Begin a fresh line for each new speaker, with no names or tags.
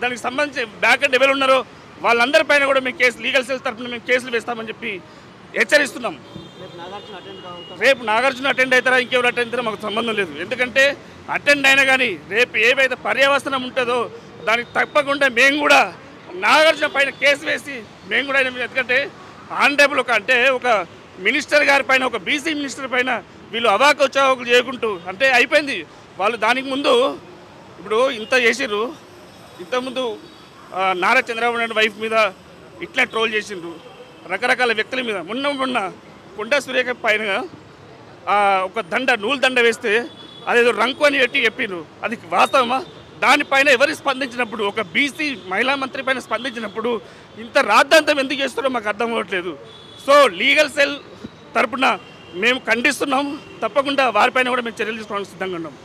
దానికి సంబంధించి back and ఎవరు ఉన్నారో వాళ్ళందరిపైన కూడా మేము కేసు లీగల్ సెల్ తరఫున మేము కేసులు వేస్తామని చెప్పి హెచ్చరిస్తున్నాం
రేపు నాగార్జున అటెండ్ కావుతాం
రేపు నాగార్జున అటెండ్ అవుతారా ఇంకెవరు అటెండ్ అవుతారో మాకు సంబంధం లేదు ఎందుకంటే అటెండ్ అయినా కానీ రేపు ఏవైతే పర్యవసనం ఉంటుందో దానికి తప్పకుండా మేము కూడా నాగార్జున పైన కేసు వేసి మేము కూడా ఆయన- ఎందుకంటే ఆనరేబుల్ ఒక అంటే ఒక మినిస్టర్ గారి పైన ఒక బీసీ మినిస్టర్ పైన వీళ్ళు అవాకు చావకులు చేయకుంటూ అంటే అయిపోయింది వాళ్ళు దానికి ముందు ఇప్పుడు ఇంత చేసిర్రు ఇంతకుముందు ఆ, నారా చంద్రబాబు నాయుడు వైఫ్ మీద ఇట్లా ట్రోల్ చేసిండ్రు రకరకాల వ్యక్తుల మీద మొన్న మొన్న కొండ సురేఖ పైన ఆ, ఒక దండ నూలు దండ వేస్తే అదేదో రంకు అని పెట్టి చెప్పిండ్రు అది వాస్తవమా దానిపైన ఎవరు స్పందించినప్పుడు ఒక బీసీ మహిళా మంత్రి పైన స్పందించినప్పుడు ఇంత రాద్ధాంతం ఎందుకు చేస్తారో మాకు అర్థం అవ్వట్లేదు సో లీగల్ సెల్ తరపున మేము ఖండిస్తున్నాం తప్పకుండా వారిపైన కూడా మేము చర్యలు తీసుకోవడానికి సిద్ధంగా ఉన్నాం